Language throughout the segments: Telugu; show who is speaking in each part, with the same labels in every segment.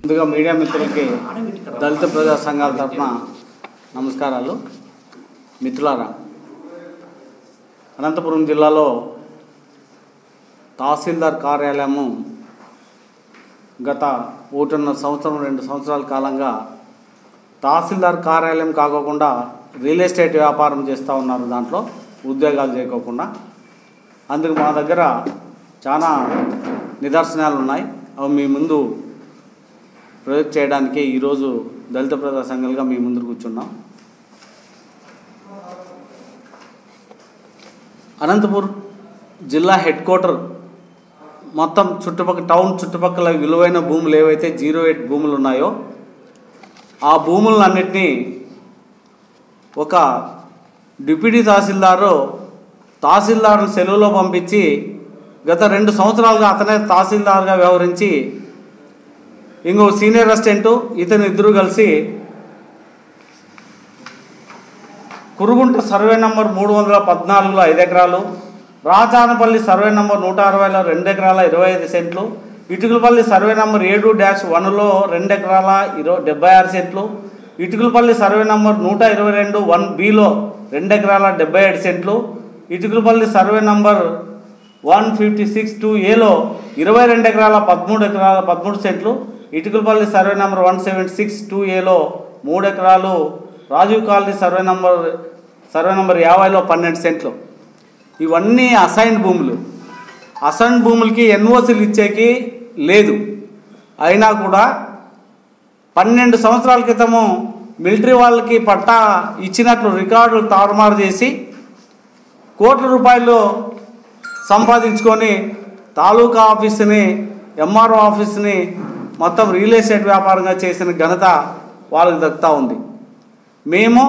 Speaker 1: ముందుగా మీడియా మిత్రులకి దళిత ప్రజా సంఘాల తరఫున నమస్కారాలు మిత్రులారా అనంతపురం జిల్లాలో తహసీల్దార్ కార్యాలయము గత ఒకటిన్నర సంవత్సరం రెండు సంవత్సరాల కాలంగా తహసీల్దార్ కార్యాలయం కాకోకుండా రియల్ ఎస్టేట్ వ్యాపారం చేస్తూ ఉన్నారు దాంట్లో ఉద్యోగాలు చేయకోకుండా అందుకు మా దగ్గర చాలా నిదర్శనాలు ఉన్నాయి అవి మీ ముందు ప్రొజెక్ట్ చేయడానికి ఈరోజు దళిత ప్రజా సంఘాలుగా మీ ముందు కూర్చున్నాం అనంతపూర్ జిల్లా హెడ్ క్వార్టర్ మొత్తం చుట్టుపక్కల టౌన్ చుట్టుపక్కల విలువైన భూములు ఏవైతే జీరో ఎయిట్ భూములు ఉన్నాయో ఆ భూములన్నింటినీ ఒక డిప్యూటీ తహసీల్దారు తహసీల్దార్ను సెలవులో పంపించి గత రెండు సంవత్సరాలుగా అతనే తహసీల్దార్గా వ్యవహరించి ఇంకో సీనియర్ అసిస్టెంట్ ఇతను ఇద్దరు కలిసి కురుగుంట సర్వే నంబర్ మూడు వందల పద్నాలుగులో ఐదు ఎకరాలు రాజానపల్లి సర్వే నంబర్ నూట అరవైలో రెండు ఎకరాల ఇరవై ఐదు సెంట్లు ఇటుకలపల్లి సర్వే నంబర్ ఏడు డాష్ వన్లో రెండు ఎకరాల ఇరవై డెబ్బై ఆరు సెంట్లు ఇటుకలపల్లి సర్వే నంబర్ నూట ఇరవై రెండు వన్ బిలో రెండు ఎకరాల డెబ్బై ఏడు సెంట్లు Itukalapalli survey number one fifty six two ఏలో ఇరవై రెండు ఎకరాల పదమూడు ఎకరాల పదమూడు సెంట్లు Itukalapalli survey number one seventy six two ఏలో మూడు ఎకరాలు Rajiv colony survey number survey number యాభైలో పన్నెండు సెంట్లు ఇవన్నీ అసైన్ భూములు అసైన్ భూములకి ఎన్ఓసీలు ఇచ్చేకి లేదు అయినా కూడా పన్నెండు సంవత్సరాల క్రితము మిలిటరీ వాళ్ళకి పట్టా ఇచ్చినట్లు రికార్డులు తారుమారు చేసి కోట్ల రూపాయలు సంపాదించుకొని తాలూకా ఆఫీస్ని ఎంఆర్ఓ ఆఫీస్ని మొత్తం రియల్ ఎస్టేట్ వ్యాపారంగా చేసిన ఘనత వాళ్ళకి దక్కుతూ ఉంది మేము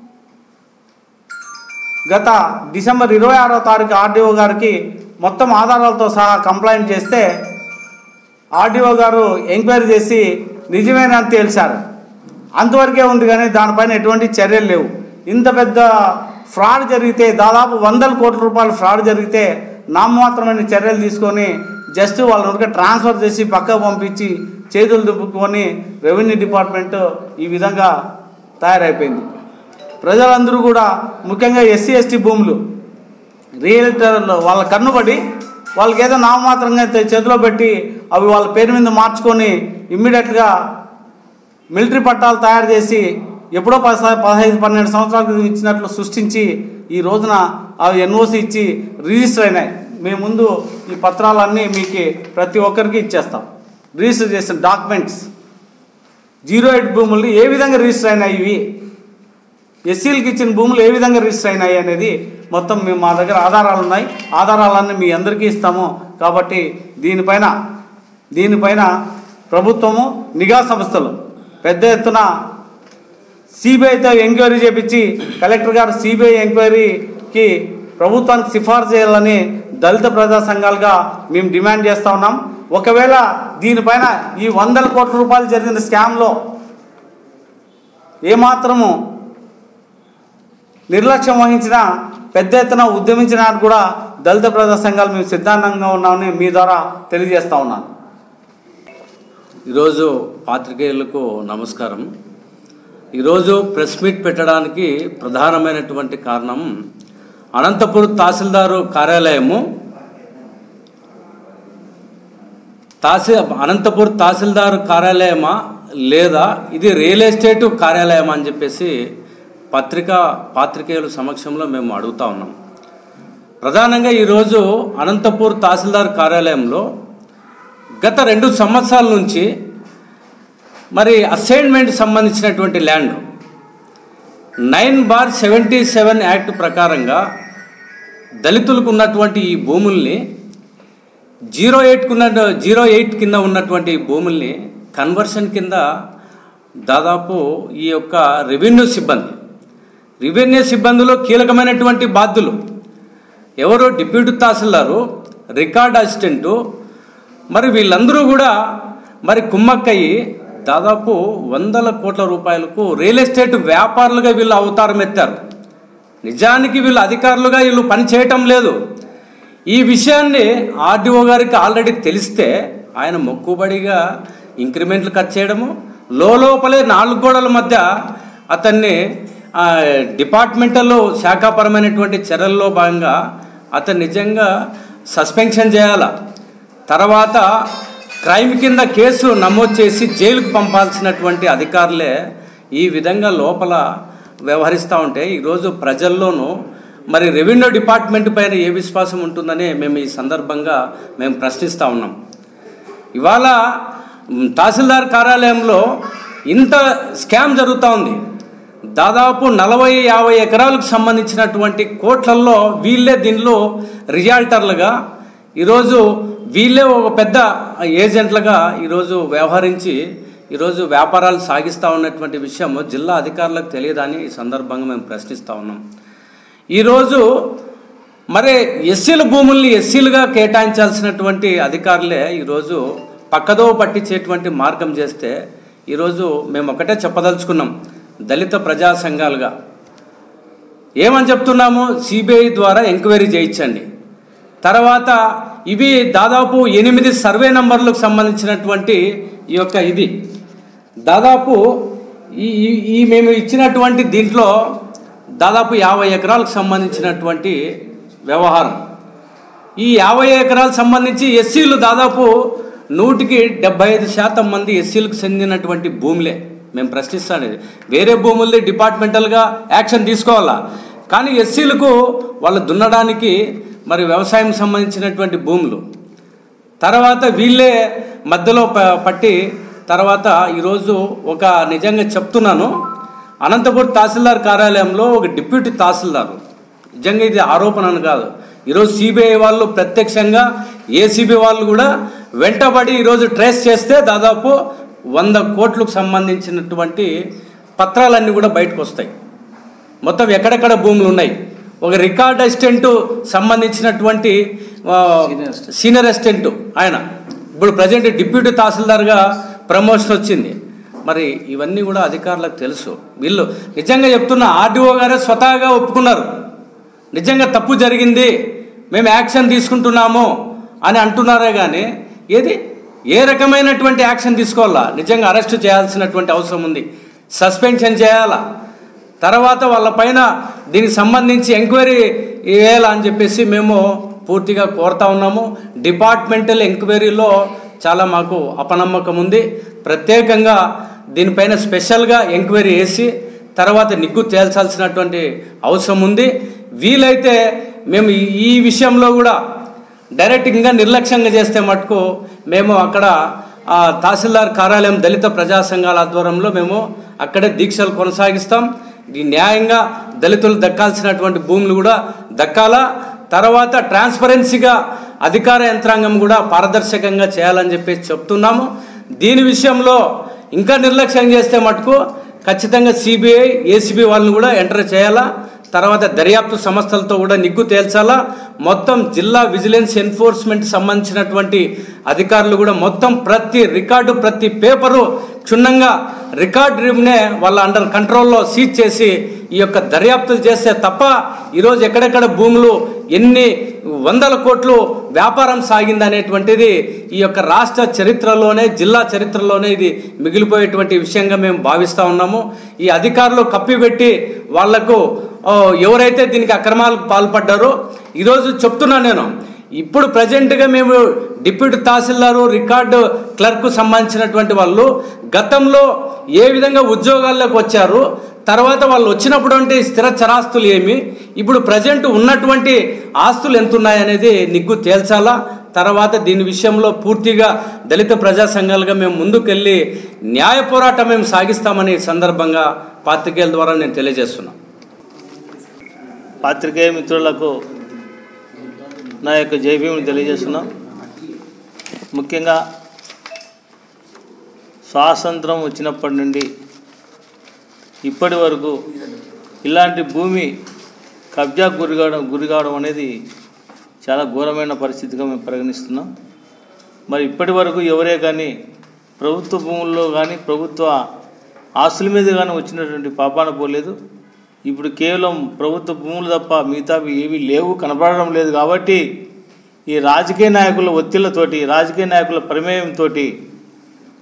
Speaker 1: గత డిసెంబర్ ఇరవై ఆరో తారీఖు ఆర్డీఓ గారికి మొత్తం ఆధారాలతో సహా కంప్లైంట్ చేస్తే ఆర్డీఓ గారు ఎంక్వైరీ చేసి నిజమేనని తేల్చారు అంతవరకే ఉంది కానీ దానిపైన ఎటువంటి చర్యలు లేవు ఇంత పెద్ద ఫ్రాడ్ జరిగితే దాదాపు వందల కోట్ల రూపాయల ఫ్రాడ్ జరిగితే నామమాత్రమైన చర్యలు తీసుకొని జస్ట్ వాళ్ళ ఉడక ట్రాన్స్ఫర్ చేసి పక్కకు పంపించి చేతులు దుప్పుకొని రెవెన్యూ డిపార్ట్మెంట్ ఈ విధంగా తయారైపోయింది ప్రజలందరూ కూడా ముఖ్యంగా ఎస్సీ ఎస్టీ భూములు రియల్టర్లు వాళ్ళ కన్నుబడి వాళ్ళకి ఏదో నామమాత్రంగా తె- చేతిలో పెట్టి అవి వాళ్ళ పేరు మీద మార్చుకొని ఇమ్మీడియట్గా మిలిటరీ పట్టాలు తయారు చేసి ఎప్పుడో పది పదహైదు పన్నెండు సంవత్సరాల క్రితం ఇచ్చినట్లు సృష్టించి ఈ రోజున అవి ఎన్ఓసి ఇచ్చి రిజిస్టర్ అయినాయి మేము ముందు ఈ పత్రాలన్నీ మీకు ప్రతి ఒక్కరికి ఇచ్చేస్తాం రిజిస్టర్ చేసిన డాక్యుమెంట్స్ జీరో ఎయిట్ భూములు ఏ విధంగా రిజిస్టర్ అయినాయి ఇవి ఎస్సీలకు ఇచ్చిన భూములు ఏ విధంగా రిజిస్టర్ అయినాయి అనేది మొత్తం మేము మా దగ్గర ఆధారాలు ఉన్నాయి ఆధారాలన్నీ మీ అందరికీ ఇస్తాము కాబట్టి దీనిపైన దీనిపైన ప్రభుత్వము నిఘా సంస్థలు పెద్ద ఎత్తున సిబిఐతో ఎంక్వైరీ చేపించి కలెక్టర్ గారు సిబిఐ ఎంక్వైరీకి ప్రభుత్వానికి సిఫార్సు చేయాలని దళిత ప్రజా సంఘాలుగా మేము డిమాండ్ చేస్తూ ఉన్నాం ఒకవేళ దీనిపైన ఈ వందల కోట్ల రూపాయలు జరిగిన స్కామ్లో ఏమాత్రము నిర్లక్ష్యం వహించిన పెద్ద ఎత్తున ఉద్యమించడానికి కూడా దళిత ప్రజా సంఘాలు మేము సిద్ధాంతంగా ఉన్నామని మీ ద్వారా తెలియజేస్తా ఉన్నాను
Speaker 2: ఈరోజు పాత్రికేయులకు నమస్కారం ఈరోజు ప్రెస్ మీట్ పెట్టడానికి ప్రధానమైనటువంటి కారణం అనంతపురం తహసీల్దారు కార్యాలయము తహసీ అనంతపూర్ తహసీల్దారు కార్యాలయమా లేదా ఇది రియల్ ఎస్టేట్ కార్యాలయమా అని చెప్పేసి పత్రిక పాత్రికేయుల సమక్షంలో మేము అడుగుతా ఉన్నాం ప్రధానంగా ఈరోజు అనంతపూర్ తహసీల్దార్ కార్యాలయంలో గత రెండు సంవత్సరాల నుంచి మరి అసైన్మెంట్ సంబంధించినటువంటి land nine bar seventy seven act ప్రకారంగా దళితులకు ఉన్నటువంటి ఈ భూముల్ని జీరో ఎయిట్కున్న జీరో ఎయిట్ కింద ఉన్నటువంటి భూముల్ని కన్వర్షన్ కింద దాదాపు ఈ యొక్క రెవెన్యూ సిబ్బంది రెవెన్యూ సిబ్బందిలో కీలకమైనటువంటి బాధ్యులు ఎవరు డిప్యూటీ తహసీల్దారు రికార్డ్ అసిస్టెంటు మరి వీళ్ళందరూ కూడా మరి కుమ్మక్కయ్యి దాదాపు వందల కోట్ల రూపాయలకు రియల్ ఎస్టేట్ వ్యాపారులుగా వీళ్ళు అవతారం ఎత్తారు నిజానికి వీళ్ళు అధికారులుగా వీళ్ళు పని చేయటం లేదు ఈ విషయాన్ని ఆర్డీఓ గారికి ఆల్రెడీ తెలిస్తే ఆయన మొక్కుబడిగా ఇంక్రిమెంట్లు కట్ చేయడము లోపలే నాలుగు గోడల మధ్య అతన్ని ఆ, డిపార్ట్మెంటల్ శాఖాపరమైనటువంటి చర్యల్లో భాగంగా అతను నిజంగా సస్పెన్షన్ చేయాల తర్వాత క్రైమ్ కింద కేసు నమోదు చేసి జైలుకు పంపాల్సినటువంటి అధికారులే ఈ విధంగా లోపల వ్యవహరిస్తూ ఉంటే ఈరోజు ప్రజల్లోనూ మరి రెవెన్యూ డిపార్ట్మెంట్ పైన ఏ విశ్వాసం ఉంటుందని మేము ఈ సందర్భంగా మేము ప్రశ్నిస్తూ ఉన్నాం ఇవాళ మ్, తహసీల్దార్ కార్యాలయంలో ఇంత స్కామ్ జరుగుతూ ఉంది దాదాపు నలభై యాభై ఎకరాలకు సంబంధించినటువంటి కోట్లల్లో వీళ్ళే దీనిలో రియాల్టర్లుగా ఈరోజు వీళ్ళే ఒక పెద్ద ఏజెంట్లుగా ఈరోజు వ్యవహరించి ఈరోజు వ్యాపారాలు సాగిస్తూ ఉన్నటువంటి విషయం జిల్లా అధికారులకు తెలియదని ఈ సందర్భంగా మేము ప్రశ్నిస్తూ ఉన్నాం ఈరోజు మరి ఎస్సీల భూముల్ని ఎస్సీలుగా కేటాయించాల్సినటువంటి అధికారులే ఈరోజు పక్కదో పట్టించేటువంటి మార్గం చేస్తే ఈరోజు మేము ఒకటే చెప్పదలుచుకున్నాం దళిత ప్రజా సంఘాలుగా ఏమని చెప్తున్నాము సిబిఐ ద్వారా ఎంక్వైరీ చేయించండి తర్వాత ఇవి దాదాపు ఎనిమిది సర్వే నంబర్లకు సంబంధించినటువంటి ఈ యొక్క ఇది దాదాపు ఈ ఈ- ఈ మేము ఇచ్చినటువంటి దీంట్లో దాదాపు యాభై ఎకరాలకు సంబంధించినటువంటి వ్యవహారం ఈ యాభై ఎకరాలకు సంబంధించి ఎస్సీలు దాదాపు నూటికి డెబ్బై ఐదు శాతం మంది ఎస్సీలకు చెందినటువంటి భూములే మేము ప్రశ్నిస్తాను ఇది వేరే భూముల్ని డిపార్ట్మెంటల్గా యాక్షన్ తీసుకోవాలా కానీ ఎస్సీలకు వాళ్ళు దున్నడానికి మరి వ్యవసాయం సంబంధించినటువంటి భూములు తర్వాత వీళ్ళే మధ్యలో ప- పట్టి తర్వాత ఈరోజు ఒక నిజంగా చెప్తున్నాను అనంతపురం తహసీల్దార్ కార్యాలయంలో ఒక డిప్యూటీ తహసీల్దారు నిజంగా ఇది ఆరోపణ అని కాదు ఈరోజు సిబిఐ వాళ్ళు ప్రత్యక్షంగా ఏసీబీ వాళ్ళు కూడా వెంటబడి ఈరోజు ట్రేస్ చేస్తే దాదాపు వంద కోట్లకు సంబంధించినటువంటి పత్రాలన్నీ కూడా బయటకు వస్తాయి మొత్తం ఎక్కడెక్కడ భూములు ఉన్నాయి ఒక రికార్డ్ అసిస్టెంట్ సంబంధించినటువంటి ఆ, సీనియర్ అసిస్టెంట్ ఆయన ఇప్పుడు ప్రజెంట్ డిప్యూటీ తహసీల్దార్గా ప్రమోషన్ వచ్చింది మరి ఇవన్నీ కూడా అధికారులకు తెలుసు వీళ్ళు నిజంగా చెప్తున్న ఆర్డీఓ గారే స్వతహాగా ఒప్పుకున్నారు నిజంగా తప్పు జరిగింది మేము యాక్షన్ తీసుకుంటున్నాము అని అంటున్నారే కానీ ఏది ఏ రకమైనటువంటి యాక్షన్ తీసుకోవాలా నిజంగా అరెస్ట్ చేయాల్సినటువంటి అవసరం ఉంది సస్పెన్షన్ చేయాలా తర్వాత వాళ్ళ పైన దీనికి సంబంధించి ఎంక్వైరీ వేయాలా అని చెప్పేసి మేము పూర్తిగా కోరుతా ఉన్నాము డిపార్ట్మెంటల్ ఎంక్వైరీలో చాలా మాకు అపనమ్మకం ఉంది ప్రత్యేకంగా దీనిపైన స్పెషల్గా ఎంక్వైరీ వేసి తర్వాత నిగ్గు తేల్చాల్సినటువంటి అవసరం ఉంది వీలైతే మేము ఈ- ఈ విషయంలో కూడా డైరెక్ట్ ఇంకా నిర్లక్ష్యంగా చేస్తే మటుకు మేము అక్కడ ఆ, తహసీల్దార్ కార్యాలయం దళిత ప్రజా సంఘాల ఆధ్వర్యంలో మేము అక్కడే దీక్షలు కొనసాగిస్తాం ఈ న్యాయంగా దళితులు దక్కాల్సినటువంటి భూములు కూడా దక్కాలా తర్వాత ట్రాన్స్పరెన్సీగా అధికార యంత్రాంగం కూడా పారదర్శకంగా చేయాలని చెప్పేసి చెప్తున్నాము దీని విషయంలో ఇంకా నిర్లక్ష్యం చేస్తే మటుకు ఖచ్చితంగా సిబిఐ ఏసీబీ వాళ్ళని కూడా ఎంటర్ చేయాలా తర్వాత దర్యాప్తు సంస్థలతో కూడా నిగ్గు తేల్చాలా మొత్తం జిల్లా విజిలెన్స్ ఎన్ఫోర్స్మెంట్ సంబంధించినటువంటి అధికారులు కూడా మొత్తం ప్రతి రికార్డు ప్రతి పేపరు క్షుణ్ణంగా రికార్డ్ రూమ్నే వాళ్ళ అండర్ కంట్రోల్లో సీజ్ చేసి ఈ యొక్క దర్యాప్తులు చేస్తే తప్ప ఈరోజు ఎక్కడెక్కడ భూములు ఎన్ని వందల కోట్లు వ్యాపారం సాగింది అనేటువంటిది ఈ యొక్క రాష్ట్ర చరిత్రలోనే జిల్లా చరిత్రలోనే ఇది మిగిలిపోయేటువంటి విషయంగా మేము భావిస్తూ ఉన్నాము ఈ అధికారులు కప్పిపెట్టి వాళ్లకు ఓ, ఎవరైతే దీనికి అక్రమాలకు పాల్పడ్డారో ఈరోజు చెప్తున్నా నేను ఇప్పుడు ప్రజెంట్గా మేము డిప్యూటీ తహసీల్దారు రికార్డు క్లర్క్ సంబంధించినటువంటి వాళ్ళు గతంలో ఏ విధంగా ఉద్యోగాల్లోకి వచ్చారు తర్వాత వాళ్ళు వచ్చినప్పుడు అంటే స్థిర చరాస్తులు ఏమి ఇప్పుడు ప్రజెంట్ ఉన్నటువంటి ఆస్తులు ఎంత ఉన్నాయనేది నిగ్గు తేల్చాలా తర్వాత దీని విషయంలో పూర్తిగా దళిత ప్రజా సంఘాలుగా మేము ముందుకెళ్ళి న్యాయ పోరాటం మేము సాగిస్తామని ఈ సందర్భంగా పాత్రికేయుల ద్వారా నేను తెలియజేస్తున్నాను
Speaker 3: పాత్రికేయ మిత్రులకు నా యొక్క జైభీముని తెలియజేస్తున్నాం ముఖ్యంగా స్వాతంత్రం వచ్చినప్పటి నుండి ఇప్పటి వరకు ఇలాంటి భూమి కబ్జా గురి కావడం గురి కావడం అనేది చాలా ఘోరమైన పరిస్థితిగా మేము పరిగణిస్తున్నాం మరి ఇప్పటి వరకు ఎవరే కానీ ప్రభుత్వ భూముల్లో కానీ ప్రభుత్వ ఆస్తుల మీద కానీ వచ్చినటువంటి పాపాన పోలేదు ఇప్పుడు కేవలం ప్రభుత్వ భూములు తప్ప మిగతావి ఏవి లేవు కనపడడం లేదు కాబట్టి ఈ రాజకీయ నాయకుల ఒత్తిళ్లతోటి రాజకీయ నాయకుల ప్రమేయంతో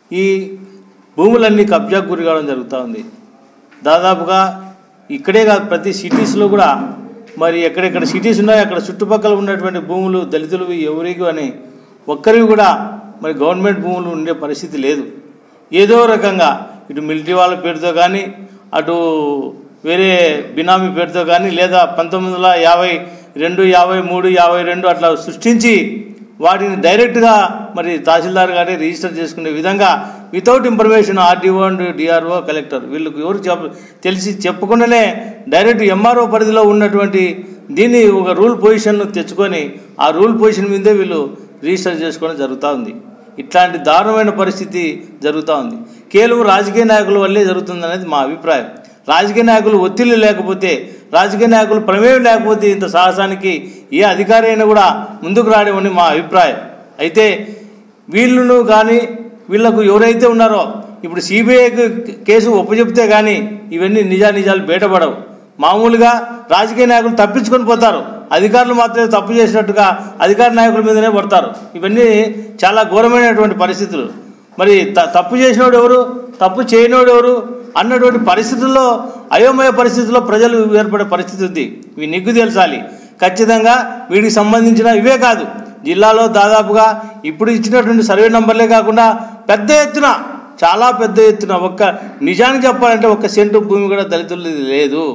Speaker 3: ఈ భూములన్నీ కబ్జాకు గురి కావడం జరుగుతూ ఉంది దాదాపుగా ఇక్కడే కాదు ప్రతి సిటీస్లో కూడా మరి ఎక్కడెక్కడ సిటీస్ ఉన్నాయో అక్కడ చుట్టుపక్కల ఉన్నటువంటి భూములు దళితులు ఎవరికి అని ఒక్కరివి కూడా మరి గవర్నమెంట్ భూములు ఉండే పరిస్థితి లేదు ఏదో రకంగా ఇటు మిలిటరీ వాళ్ళ పేరుతో కానీ అటు వేరే బినామీ పేరుతో కానీ లేదా పంతొమ్మిది వందల యాభై రెండు యాభై మూడు యాభై రెండు అట్లా సృష్టించి వాటిని డైరెక్ట్గా మరి తహసీల్దార్ గారే రిజిస్టర్ చేసుకునే విధంగా without information RDO and DRO collector వీళ్ళకి ఎవరు చెప్ప తెలిసి చెప్పకుండానే డైరెక్ట్ ఎంఆర్ఓ పరిధిలో ఉన్నటువంటి దీన్ని ఒక రూల్ పొజిషన్ తెచ్చుకొని ఆ రూల్ పొజిషన్ మీదే వీళ్ళు రిజిస్టర్ చేసుకోవడం జరుగుతూ ఉంది ఇట్లాంటి దారుణమైన పరిస్థితి జరుగుతూ ఉంది కేవలం రాజకీయ నాయకుల వల్లే జరుగుతుంది అనేది మా అభిప్రాయం రాజకీయ నాయకులు ఒత్తిళ్లు లేకపోతే రాజకీయ నాయకులు ప్రమేయం లేకపోతే ఇంత సాహసానికి ఏ అధికారి అయినా కూడా ముందుకు రావడం మా అభిప్రాయం అయితే వీళ్ళను కానీ వీళ్ళకు ఎవరైతే ఉన్నారో ఇప్పుడు సిబిఐకి కేసు ఒప్పచెప్తే కానీ ఇవన్నీ నిజా నిజాలు బయటపడవు మామూలుగా రాజకీయ నాయకులు తప్పించుకొని పోతారు అధికారులు మాత్రమే తప్పు చేసినట్టుగా అధికార నాయకుల మీదనే పడతారు ఇవన్నీ చాలా ఘోరమైనటువంటి పరిస్థితులు మరి త- తప్పు చేసినోడు ఎవరు తప్పు చేయనోడు ఎవరు అన్నటువంటి పరిస్థితుల్లో అయోమయ పరిస్థితుల్లో ప్రజలు ఏర్పడే పరిస్థితి ఉంది ఇవి నిగ్గు తెలుసాలి ఖచ్చితంగా వీటికి సంబంధించిన ఇవే కాదు జిల్లాలో దాదాపుగా ఇప్పుడు ఇచ్చినటువంటి సర్వే నంబర్లే కాకుండా పెద్ద ఎత్తున చాలా పెద్ద ఎత్తున ఒక్క నిజానికి చెప్పాలంటే ఒక్క సెంటు భూమి కూడా దళితులు లేదు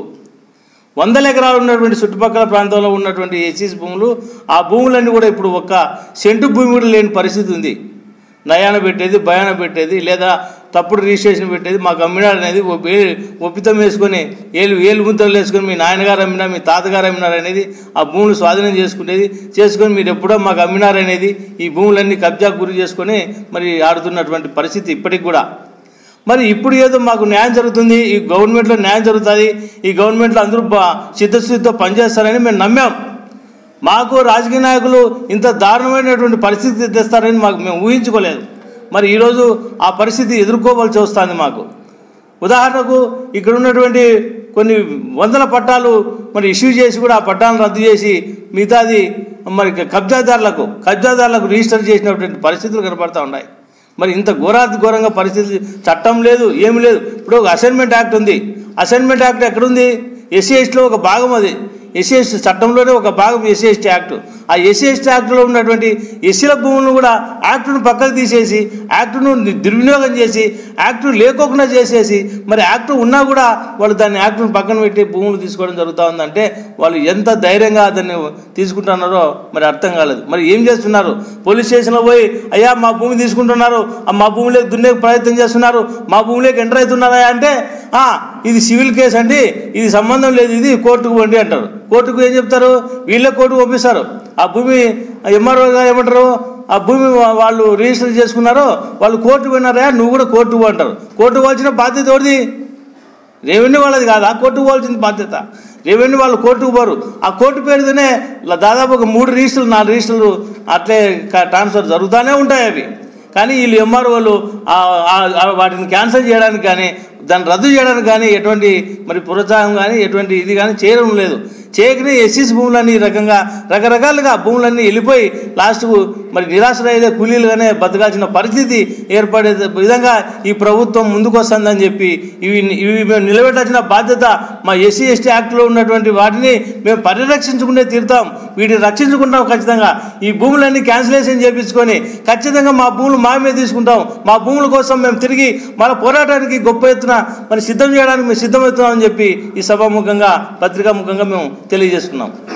Speaker 3: వందల ఎకరాలు ఉన్నటువంటి చుట్టుపక్కల ప్రాంతంలో ఉన్నటువంటి ఏసీస్ భూములు ఆ భూములన్నీ కూడా ఇప్పుడు ఒక్క సెంటు భూమి కూడా లేని పరిస్థితి ఉంది నయాన పెట్టేది భయాన పెట్టేది లేదా తప్పుడు రిజిస్ట్రేషన్ పెట్టేది మాకు అమ్మినాడు అనేది ఓ ఏ- ఒప్పితం వేసుకొని ఏలు ఏలు ముద్దలు వేసుకొని మీ నాయనగారు అమ్మినా మీ తాతగారు అమ్మినారు అనేది ఆ భూములు స్వాధీనం చేసుకునేది చేసుకొని మీరు ఎప్పుడో మాకు అమ్మినారనేది ఈ భూములన్నీ కబ్జాకు గురి చేసుకొని మరి ఆడుతున్నటువంటి పరిస్థితి ఇప్పటికి కూడా మరి ఇప్పుడు ఏదో మాకు న్యాయం జరుగుతుంది ఈ గవర్నమెంట్లో న్యాయం జరుగుతుంది ఈ గవర్నమెంట్లో అందరూ బా- చిత్తశుద్ధితో పనిచేస్తారని మేము నమ్మాం మాకు రాజకీయ నాయకులు ఇంత దారుణమైనటువంటి పరిస్థితి తెస్తారని మాకు మేము ఊహించుకోలేదు మరి ఈరోజు ఆ పరిస్థితి ఎదుర్కోవాల్సి వస్తుంది మాకు ఉదాహరణకు ఇక్కడ ఉన్నటువంటి కొన్ని వందల పట్టాలు మరి ఇష్యూ చేసి కూడా ఆ పట్టాలను రద్దు చేసి మిగతాది మరి కబ్జాదారులకు కబ్జాదారులకు రిజిస్టర్ చేసినటువంటి పరిస్థితులు కనపడతా ఉన్నాయి మరి ఇంత ఘోరాతి ఘోరంగా పరిస్థితి చట్టం లేదు ఏమి లేదు ఇప్పుడు ఒక అసైన్మెంట్ యాక్ట్ ఉంది అసైన్మెంట్ యాక్ట్ ఎక్కడుంది ఎస్సీ ఎస్టీలో ఒక భాగం అది ఎస్సీ ఎస్టీ చట్టంలోనే ఒక భాగం ఎస్సీ ఎస్టీ యాక్ట్ ఆ ఎస్సీ ఎస్టీ యాక్ట్లో ఉన్నటువంటి ఎస్సీల భూములను కూడా యాక్టును పక్కకు తీసేసి యాక్టును ని- దుర్వినియోగం చేసి యాక్టు లేకోకుండా చేసేసి మరి యాక్టు ఉన్నా కూడా వాళ్ళు దాన్ని యాక్టును పక్కన పెట్టి భూములు తీసుకోవడం జరుగుతూ ఉందంటే వాళ్ళు ఎంత ధైర్యంగా దాన్ని తీసుకుంటున్నారో మరి అర్థం కాలేదు మరి ఏం చేస్తున్నారు పోలీస్ స్టేషన్లో పోయి అయ్యా మా భూమి తీసుకుంటున్నారు ఆ మా భూమిలోకి దున్నే ప్రయత్నం చేస్తున్నారు మా భూమిలోకి ఎంటర్ అవుతున్నారా అంటే "ఆ, ఇది సివిల్ కేసు అండి ఇది సంబంధం లేదు ఇది కోర్టుకు పోండి అంటారు కోర్టుకు ఏం చెప్తారు వీళ్ళే కోర్టుకు పంపిస్తారు ఆ భూమి ఎంఆర్ఓ గారు ఏమంటారు ఆ భూమి వా- వాళ్ళు రిజిస్టర్ చేసుకున్నారు వాళ్ళు కోర్టుకు పోయినారా నువ్వు కూడా కోర్టుకు పో అంటారు కోర్టుకు పోవాల్సిన బాధ్యత ఎవరిది రెవెన్యూ వాళ్ళది కాదు ఆ కోర్టుకు పోవాల్సిన బాధ్యత రెవెన్యూ వాళ్ళు కోర్టుకు పోరు ఆ కోర్టు పేరుతోనే ల- దాదాపు ఒక మూడు రిజిస్టర్లు నాలుగు రిజిస్టర్లు అట్లే క- ట్రాన్స్ఫర్ జరుగుతూనే ఉంటాయి అవి కానీ వీళ్ళు ఎంఆర్ఓలు వాటిని క్యాన్సిల్ చేయడానికి కానీ దాన్ని రద్దు చేయడానికి కానీ ఎటువంటి మరి ప్రోత్సాహం కానీ ఎటువంటి ఇది కానీ చేయడం లేదు చేయకనే ఎస్సీస్ భూములన్నీ ఈ రకంగా రకరకాలుగా భూములన్నీ వెళ్ళిపోయి లాస్ట్కు మరి నిరాశ్రయ కూలీలుగానే బతకాల్సిన పరిస్థితి ఏర్పడే విధంగా ఈ ప్రభుత్వం ముందుకు వస్తుందని చెప్పి ఇవి ఇవి మేము నిలబెట్టాల్సిన బాధ్యత మా ఎస్సీ ఎస్టీ యాక్ట్లో ఉన్నటువంటి వాటిని మేము పరిరక్షించుకుంటే తీరుతాం వీటిని రక్షించుకుంటాం ఖచ్చితంగా ఈ భూములన్నీ క్యాన్సిలేషన్ చేపించుకొని ఖచ్చితంగా మా భూములు మామే తీసుకుంటాం మా భూముల కోసం మేము తిరిగి మన పోరాటానికి గొప్ప ఎత్తున మరి సిద్ధం చేయడానికి మేము సిద్ధమవుతున్నామని చెప్పి ఈ సభాముఖంగా పత్రికాముఖంగా మేము తెలియజేస్తున్నాం